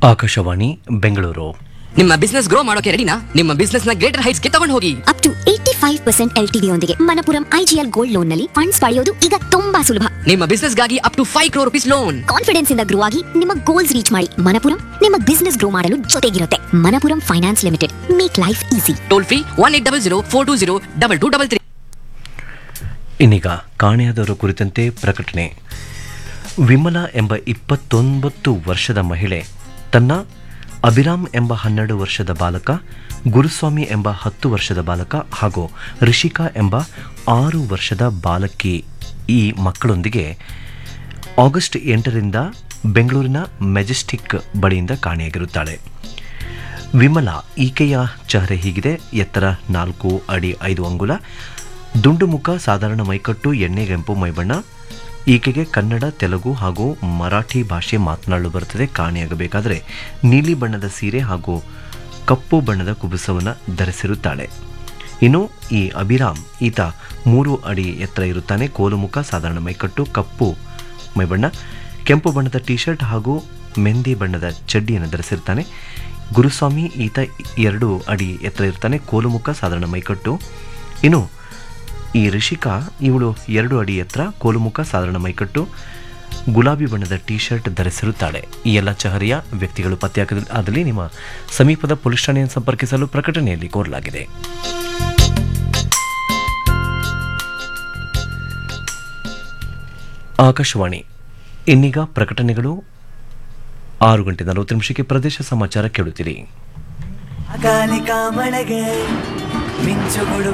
ಆಕಾಶವಾಣಿ ಬೆಂಗಳೂರು ನಿಮ್ಮ business grow ಮಾಡೋಕೆ ರೆಡಿನಾ ನಿಮ್ಮ ಬಿಸ್ನೆಸ್ ನ ಗ್ರೇಟರ್ ಹೈಟ್ಸ್ ಗೆ ತಗೊಂಡು ಹೋಗಿ up to eighty five percent L T ಯೊಂದಿಗೆ ಮನಪುರಂ ಐಜಿಎಲ್ ಗೋಲ್ಡ್ ಲೋನ್ ನಲ್ಲಿ ಫಂಡ್ಸ್ ಪಡೆಯೋದು ಈಗ ತುಂಬಾ ಸುಲಭ ನಿಮ್ಮ ಬಿಸ್ನೆಸ್ ಗಾಗಿ up to five crore rupees loan confidence ಇಂದ ಗ್ರೋ ಆಗಿ ನಿಮ್ಮ ಗೋಲ್ಸ್ ರೀಚ್ ಮಾಡಿ ಮನಪುರಂ ನಿಮ್ಮ ಬಿಸ್ನೆಸ್ ಗ್ರೋ ಮಾಡಲು ಜೊತೆಗಿರುತ್ತೆ Manappuram finance limited make life easy toll free one eight double zero four two zero double two double three ಇನ್ನೀಗ ಕಾಣೆಯಾದವರ ಕುರಿತಂತೆ ಪ್ರಕಟಣೆ ವಿಮಲಾ ಎಂಬ ಇಪ್ಪತ್ತೊಂಬತ್ತು ವರ್ಷದ ಮಹಿಳೆ ತನ್ನ ಅಭಿರಾಮ್ ಎಂಬ ಹನ್ನೆರಡು ವರ್ಷದ ಬಾಲಕ ಗುರುಸ್ವಾಮಿ ಎಂಬ ಹತ್ತು ವರ್ಷದ ಬಾಲಕ ಹಾಗೂ ರಿಷಿಕಾ ಎಂಬ ಆರು ವರ್ಷದ ಬಾಲಕಿ ಈ ಮಕ್ಕಳೊಂದಿಗೆ ಆಗಸ್ಟ್ ಎಂಟರಿಂದ ಬೆಂಗಳೂರಿನ ಮೆಜೆಸ್ಟಿಕ್ ಬಳಿಯಿಂದ ಕಾಣೆಯಾಗಿರುತ್ತಾಳೆ ವಿಮಲಾ ಈಕೆಯ ಚಹರೆ ಹೀಗಿದೆ ಎತ್ತರ ನಾಲ್ಕು ಅಡಿ ಐದು ಅಂಗುಲ ದುಂಡು ಮುಖ ಸಾಧಾರಣ ಮೈಕಟ್ಟು ಎಣ್ಣೆಗೆಂಪು ಮೈಬಣ್ಣ ಈಕೆಗೆ ಕನ್ನಡ ತೆಲುಗು ಹಾಗೂ ಮರಾಠಿ ಭಾಷೆ ಮಾತನಾಡಲು ಬರುತ್ತದೆ ಕಾಣೆಯಾಗಬೇಕಾದರೆ ನೀಲಿ ಬಣ್ಣದ ಸೀರೆ ಹಾಗೂ ಕಪ್ಪು ಬಣ್ಣದ ಕುಬುಸವನ್ನು ಧರಿಸಿರುತ್ತಾಳೆ ಇನ್ನು ಈ ಅಭಿರಾಮ್ ಈತ ಮೂರು ಅಡಿ ಎತ್ತರ ಇರುತ್ತಾನೆ ಕೋಲು ಮುಖ ಸಾಧಾರಣ ಮೈಕಟ್ಟು ಕಪ್ಪು ಮೈಬಣ್ಣ ಕೆಂಪು ಬಣ್ಣದ ಟಿ ಶರ್ಟ್ ಹಾಗೂ ಮೆಂದಿ ಬಣ್ಣದ ಚಡ್ಡಿಯನ್ನು ಧರಿಸಿರ್ತಾನೆ ಗುರುಸ್ವಾಮಿ ಈತ ಎರಡು ಅಡಿ ಎತ್ತರ ಇರ್ತಾನೆ ಕೋಲು ಮುಖ ಸಾಧಾರಣ ಮೈಕಟ್ಟು ಇನ್ನು ಈ ರಿಷಿಕಾ ಇವಳು ಎರಡು ಅಡಿ ಎತ್ತರ ಕೋಲು ಮುಖ ಸಾಧಾರಣ ಮೈಕಟ್ಟು ಗುಲಾಬಿ ಬಣ್ಣದ ಟಿ ಶರ್ಟ್ ಧರಿಸಿರುತ್ತಾಳೆ ಈ ಎಲ್ಲ ಚಹರೆಯ ವ್ಯಕ್ತಿಗಳು ಪತ್ತೆಯಾಗದ ಆದಲ್ಲಿ ನಿಮ್ಮ ಸಮೀಪದ ಪೊಲೀಸ್ ಠಾಣೆಯನ್ನು ಸಂಪರ್ಕಿಸಲು ಪ್ರಕಟಣೆಯಲ್ಲಿ ಕೋರಲಾಗಿದೆ ಆಕಾಶವಾಣಿ ಇನ್ನೀಗ ಪ್ರಕಟಣೆಗಳು ಆರು ಗಂಟೆ ನಲವತ್ತು ನಿಮಿಷಕ್ಕೆ ಪ್ರದೇಶ ಸಮಾಚಾರ ಕೇಳುತ್ತೀರಿ ಅಕಾಲಿಕ ಮಳೆಗೆ ಮಿಂಚುಗಳು